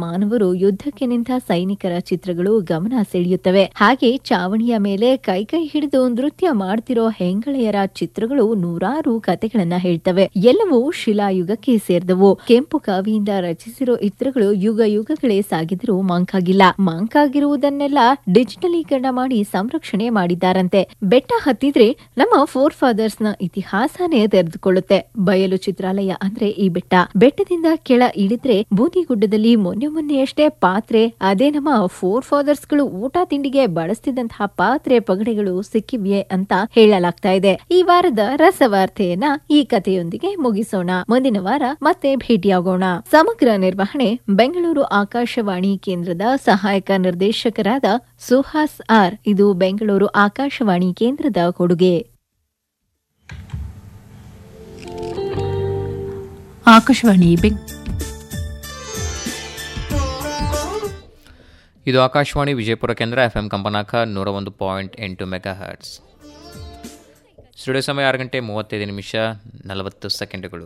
ಮಾನವರು ಯುದ್ಧಕ್ಕೆ ನಿಂತ ಸೈನಿಕರ ಚಿತ್ರಗಳು ಗಮನ ಸೆಳೆಯುತ್ತವೆ ಹಾಗೆ ಚಾವಣಿಯ ಮೇಲೆ ಕೈಕೈ ಹಿಡಿದು ನೃತ್ಯ ಮಾಡ್ತಿರೋ ಹೆಂಗಳೆಯರ ಚಿತ್ರಗಳು ನೂರಾರು ಕತೆಗಳನ್ನ ಹೇಳ್ತವೆ ಎಲ್ಲವೂ ಶಿಲಾಯುಗಕ್ಕೆ ಸೇರಿದವು ಕೆಂಪು ಕಾವಿಯಿಂದ ರಚಿಸಿರೋ ಚಿತ್ರಗಳು ಯುಗ ಯುಗಗಳೇ ಸಾಗಿದರೂ ಮಂಕಾಗಿಲ್ಲ ಮಂಕಾಗಿರುವುದನ್ನೆಲ್ಲ ಡಿಜಿಟಲೀಕರಣ ಮಾಡಿ ಸಂರಕ್ಷಣೆ ಮಾಡಿದ್ದಾರಂತೆ ಬೆಟ್ಟ ಹತ್ತಿದ್ರೆ ನಮ್ಮ ಫೋರ್ ಫಾದರ್ಸ್ ನ ಇತಿಹಾಸನೇ ತೆರೆದುಕೊಳ್ಳುತ್ತೆ ಬಯಲು ಚಿತ್ರಾಲಯ ಅಂದ್ರೆ ಈ ಬೆಟ್ಟ ಬೆಟ್ಟದಿಂದ ಕೆಳ ಇಳಿದ್ರೆ ಬೂದಿಗುಡ್ಡದಲ್ಲಿ ಮೊನ್ನೆ ಮೊನ್ನೆಯಷ್ಟೇ ಪಾತ್ರೆ ಅದೇ ನಮ್ಮ ಫೋರ್ ಫಾದರ್ಸ್ ಗಳು ಊಟ ತಿಂಡಿಗೆ ಬಳಸ್ತಿದ್ದಂತಹ ಪಾತ್ರೆ ಪಗಡೆಗಳು ಸಿಕ್ಕಿವೆ ಅಂತ ಹೇಳಲಾಗ್ತಾ ಇದೆ ಈ ವಾರದ ರಸವಾರ್ತೆಯನ್ನ ಈ ಕಥೆಯೊಂದಿಗೆ ಮುಗಿಸೋಣ ಮುಂದಿನ ವಾರ ಮತ್ತೆ ಭೇಟಿಯಾಗೋಣ ಸಮಗ್ರ ನಿರ್ವಹಣೆ ಬೆಂಗಳೂರು ಆಕಾಶವಾಣಿ ಕೇಂದ್ರದ ಸಹಾಯಕ ನಿರ್ದೇಶಕರಾದ ಸುಹಾಸ್ ಆರ್ ಇದು ಬೆಂಗಳೂರು ಆಕಾಶವಾಣಿ ಕೇಂದ್ರದ ಕೊಡುಗೆ ಆಕಾಶವಾಣಿ ಬೆಂಗ್ ಇದು ಆಕಾಶವಾಣಿ ವಿಜಯಪುರ ಕೇಂದ್ರ ಎಫ್ ಎಂ ಕಂಪನಾಕ ನೂರ ಒಂದು ಪಾಯಿಂಟ್ ಎಂಟು ಮೆಗಾ ಹರ್ಟ್ಸ್ ಸ್ಟುಡಿಯೋ ಸಮಯ ಆರು ಗಂಟೆ ಮೂವತ್ತೈದು ನಿಮಿಷ ನಲವತ್ತು ಸೆಕೆಂಡುಗಳು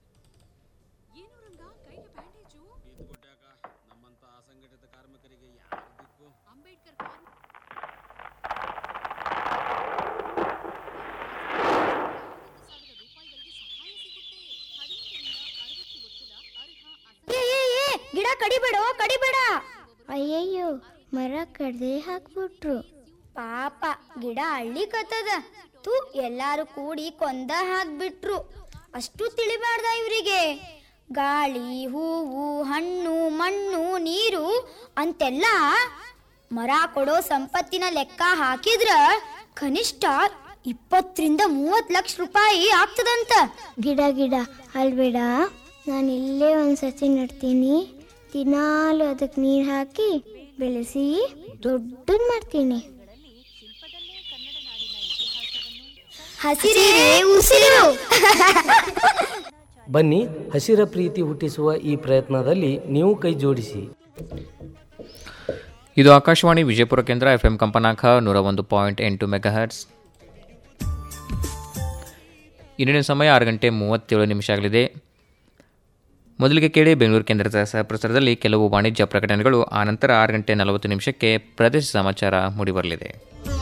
ಏ ಏ ಏ ಗಿಡ ಕಡಿಬೇಡೋ ಕಡಿಬೇಡ ಅಯ್ಯಯ್ಯೋ ಮರ ಕಡ್ದೆ ಹಾಕ್ಬಿಟ್ರು ಪಾಪ ಗಿಡ ಅಳ್ಳಿಕತ್ತದ ತು ಎಲ್ಲಾರು ಕೂಡಿ ಕೊಂದ ಹಾಕ್ಬಿಟ್ರು ಅಷ್ಟು ತಿಳಿಬಾರ್ದ ಇವರಿಗೆ ಗಾಳಿ ಹೂವು ಹಣ್ಣು ಮಣ್ಣು ನೀರು ಅಂತೆಲ್ಲ ಮರ ಕೊಡೋ ಸಂಪತ್ತಿನ ಲೆಕ್ಕ ಹಾಕಿದ್ರ ಕನಿಷ್ಠ ಇಪ್ಪತ್ತರಿಂದ ಮೂವತ್ ಲಕ್ಷ ರೂಪಾಯಿ ಆಗ್ತದಂತ ಗಿಡ ಗಿಡ ಅಲ್ಬೇಡ ನಾನು ಇಲ್ಲೇ ಒಂದು ಸಸಿ ನೆಡ್ತೀನಿ ದಿನಾಲು ಅದಕ್ಕೆ ನೀರು ಹಾಕಿ ಬೆಳೆಸಿ ದೊಡ್ಡದು ಮಾಡ್ತೀನಿ ಹಸಿರೇ ಉಸಿರು ಬನ್ನಿ ಹಸಿರ ಪ್ರೀತಿ ಹುಟ್ಟಿಸುವ ಈ ಪ್ರಯತ್ನದಲ್ಲಿ ನೀವು ಕೈ ಜೋಡಿಸಿ ಇದು ಆಕಾಶವಾಣಿ ವಿಜಯಪುರ ಕೇಂದ್ರ ಎಫ್ ಎಂ ಕಂಪನಾಕ ನೂರ ಒಂದು ಪಾಯಿಂಟ್ ಎಂಟು ಮೆಗಾ ಹರ್ಟ್ಸ್ ಇಂದಿನ ಸಮಯ ಆರು ಗಂಟೆ ಮೂವತ್ತೇಳು ನಿಮಿಷ ಆಗಲಿದೆ ಮೊದಲಿಗೆ ಕೇಳಿ ಬೆಂಗಳೂರು ಕೇಂದ್ರದ ಸಹಪ್ರಸಾರದಲ್ಲಿ ಕೆಲವು ವಾಣಿಜ್ಯ ಪ್ರಕಟಣೆಗಳು ಆನಂತರ ಆರು ಗಂಟೆ ನಲವತ್ತು ನಿಮಿಷಕ್ಕೆ ಪ್ರದೇಶ ಸಮಾಚಾರ ಮೂಡಿಬರಲಿದೆ